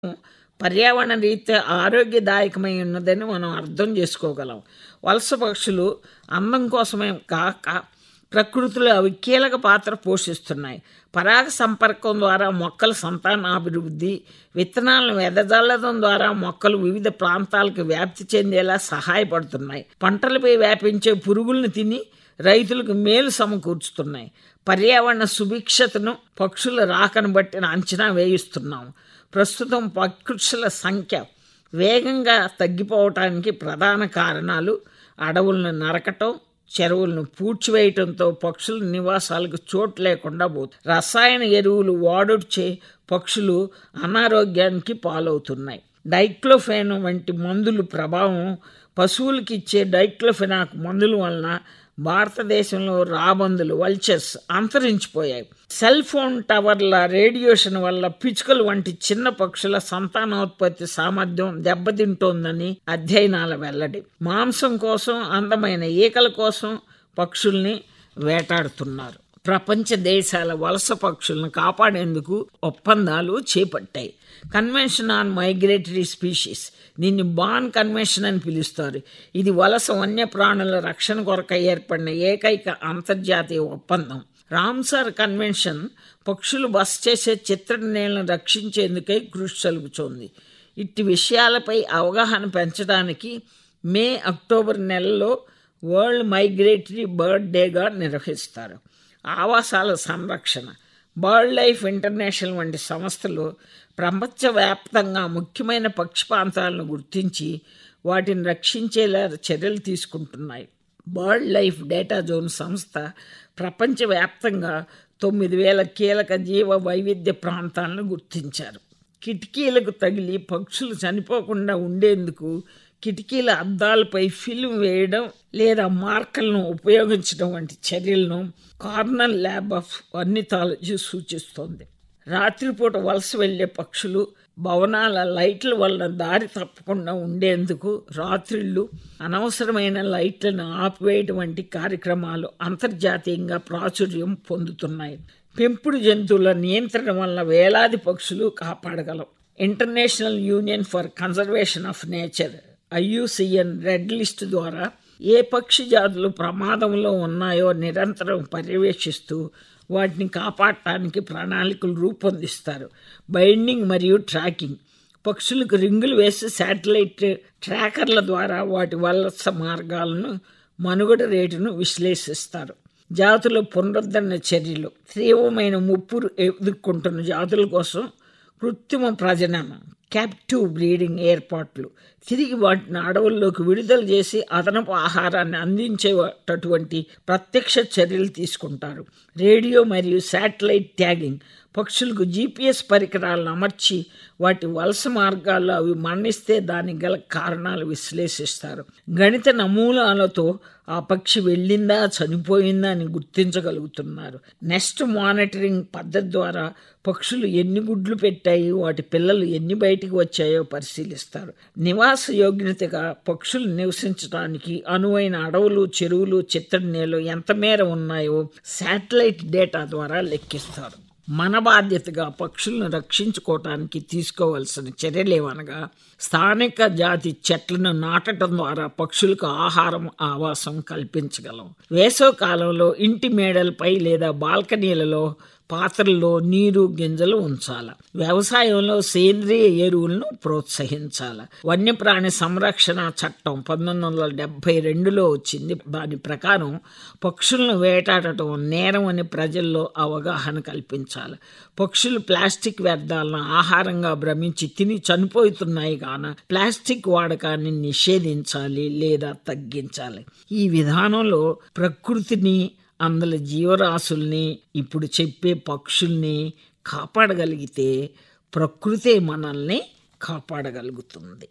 పర్యావరణ రీత్యా ఆరోగ్యదాయకమై ఉన్నదని మనం అర్థం చేసుకోగలం వలస పక్షులు అందం కోసమే కాక ప్రకృతిలో అవి కీలక పాత్ర పోషిస్తున్నాయి పరాగ సంపర్కం ద్వారా మొక్కల సంతానాభివృద్ధి విత్తనాలను వెదజల్లడం ద్వారా మొక్కలు వివిధ ప్రాంతాలకు వ్యాప్తి చెందేలా సహాయపడుతున్నాయి పంటలపై వ్యాపించే పురుగులను తిని రైతులకు మేలు సమకూర్చుతున్నాయి పర్యావరణ సుభిక్షతను పక్షుల రాకను బట్టి అంచనా వేయిస్తున్నాం ప్రస్తుతం పక్షుల సంఖ్య వేగంగా తగ్గిపోవటానికి ప్రధాన కారణాలు అడవులను నరకటం చెరువులను పూడ్చివేయటంతో పక్షుల నివాసాలకు చోటు లేకుండా పోతుంది రసాయన ఎరువులు వాడుచే పక్షులు అనారోగ్యానికి పాలవుతున్నాయి డైక్లోఫెన్ వంటి మందులు ప్రభావం పశువులకి ఇచ్చే డైక్లోఫెనాక్ మందుల వలన భారతదేశంలో రాబందులు వల్చర్స్ అంతరించిపోయాయి సెల్ ఫోన్ టవర్ల రేడియేషన్ వల్ల పిచ్చుకలు వంటి చిన్న పక్షుల సంతానోత్పత్తి సామర్థ్యం దెబ్బతింటోందని అధ్యయనాల వెల్లడి మాంసం కోసం అందమైన ఈకల కోసం పక్షుల్ని వేటాడుతున్నారు ప్రపంచ దేశాల వలస పక్షులను కాపాడేందుకు ఒప్పందాలు చేపట్టాయి కన్వెన్షన్ ఆన్ మైగ్రేటరీ స్పీషీస్ దీన్ని బాన్ కన్వెన్షన్ అని పిలుస్తారు ఇది వలస వన్యప్రాణుల రక్షణ కొరకై ఏర్పడిన ఏకైక అంతర్జాతీయ ఒప్పందం రామ్సార్ కన్వెన్షన్ పక్షులు బస చేసే చిత్రనేలను రక్షించేందుకై కృషి జరుపుతోంది ఇట్టి విషయాలపై అవగాహన పెంచడానికి మే అక్టోబర్ నెలలో వరల్డ్ మైగ్రేటరీ బర్డ్ డేగా నిర్వహిస్తారు ఆవాసాల సంరక్షణ బర్డ్ లైఫ్ ఇంటర్నేషనల్ వంటి సంస్థలు ప్రపంచవ్యాప్తంగా ముఖ్యమైన పక్షి ప్రాంతాలను గుర్తించి వాటిని రక్షించేలా చర్యలు తీసుకుంటున్నాయి బర్డ్ లైఫ్ డేటా జోన్ సంస్థ ప్రపంచవ్యాప్తంగా తొమ్మిది వేల కీలక జీవ వైవిధ్య ప్రాంతాలను గుర్తించారు కిటికీలకు తగిలి పక్షులు చనిపోకుండా ఉండేందుకు కిటికీల అద్దాలపై ఫిల్మ్ వేయడం లేదా మార్కర్లను ఉపయోగించడం వంటి చర్యలను కార్నల్ ల్యాబ్ ఆఫ్ వర్నిథాలజీ సూచిస్తోంది రాత్రిపూట వలస వెళ్లే పక్షులు భవనాల లైట్ల వలన దారి తప్పకుండా ఉండేందుకు రాత్రిళ్ళు అనవసరమైన లైట్లను ఆపివేయడం వంటి కార్యక్రమాలు అంతర్జాతీయంగా ప్రాచుర్యం పొందుతున్నాయి పెంపుడు జంతువుల నియంత్రణ వల్ల వేలాది పక్షులు కాపాడగలం international union for conservation of nature IUCN red list ద్వారా ఏ పక్షి జాతులు ప్రమాదంలో ఉన్నాయో నిరంతరం పర్యవేక్షిస్తూ వాటిని కాపాడటానికి ప్రణాళికలు రూపొందిస్తారు బైండింగ్ మరియు ట్రాకింగ్ పక్షులకు రింగులు వేసి శాటిలైట్ ట్రాకర్ల ద్వారా వాటి వలస మార్గాలను మనుగడ రేటును విశ్లేషిస్తారు జాతుల పునరుద్ధరణ చర్యలు తీవ్రమైన ముప్పు ఎదుర్కొంటున్న జాతుల కోసం కృత్రిమ ప్రజనన క్యాప్టివ్ బ్రీడింగ్ ఏర్పాట్లు తిరిగి వాటిని అడవుల్లోకి విడుదల చేసి అదనపు ఆహారాన్ని అందించేటటువంటి ప్రత్యక్ష చర్యలు తీసుకుంటారు రేడియో మరియు శాటిలైట్ ట్యాగింగ్ పక్షులకు జీపీఎస్ పరికరాలను అమర్చి వాటి వలస మార్గాల్లో అవి మరణిస్తే దానికి గల కారణాలు విశ్లేషిస్తారు గణిత నమూనాలతో ఆ పక్షి వెళ్ళిందా చనిపోయిందా అని గుర్తించగలుగుతున్నారు నెక్స్ట్ మానిటరింగ్ పద్ధతి ద్వారా పక్షులు ఎన్ని గుడ్లు పెట్టాయి వాటి పిల్లలు ఎన్ని బయటికి వచ్చాయో పరిశీలిస్తారు నివాస యోగ్యతగా పక్షులు నివసించడానికి అనువైన అడవులు చెరువులు చిత్తడినేలు ఎంత మేర ఉన్నాయో శాటిలైట్ డేటా ద్వారా లెక్కిస్తారు మన బాధ్యతగా పక్షులను రక్షించుకోవటానికి తీసుకోవాల్సిన చర్యలేవనగా స్థానిక జాతి చెట్లను నాటడం ద్వారా పక్షులకు ఆహారం ఆవాసం కల్పించగలం వేసవ కాలంలో ఇంటి మేడలపై లేదా బాల్కనీలలో పాత్రల్లో నీరు గింజలు ఉంచాల వ్యవసాయంలో సేంద్రియ ఎరువులను ప్రోత్సహించాల వన్యప్రాణి సంరక్షణ చట్టం పంతొమ్మిది వందల డెబ్బై రెండులో వచ్చింది దాని ప్రకారం పక్షులను వేటాడటం నేరం అని ప్రజల్లో అవగాహన కల్పించాలి పక్షులు ప్లాస్టిక్ వ్యర్థాలను ఆహారంగా భ్రమించి తిని చనిపోతున్నాయి కాన ప్లాస్టిక్ వాడకాన్ని నిషేధించాలి లేదా తగ్గించాలి ఈ విధానంలో ప్రకృతిని అందులో జీవరాశుల్ని ఇప్పుడు చెప్పే పక్షుల్ని కాపాడగలిగితే ప్రకృతే మనల్ని కాపాడగలుగుతుంది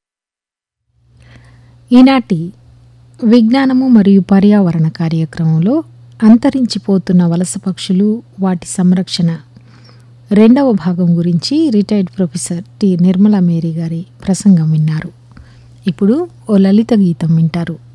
ఈనాటి విజ్ఞానము మరియు పర్యావరణ కార్యక్రమంలో అంతరించిపోతున్న వలస పక్షులు వాటి సంరక్షణ రెండవ భాగం గురించి retired professor T Nirmala Mary గారి ప్రసంగం విన్నారు ఇప్పుడు ఓ లలిత గీతం వింటారు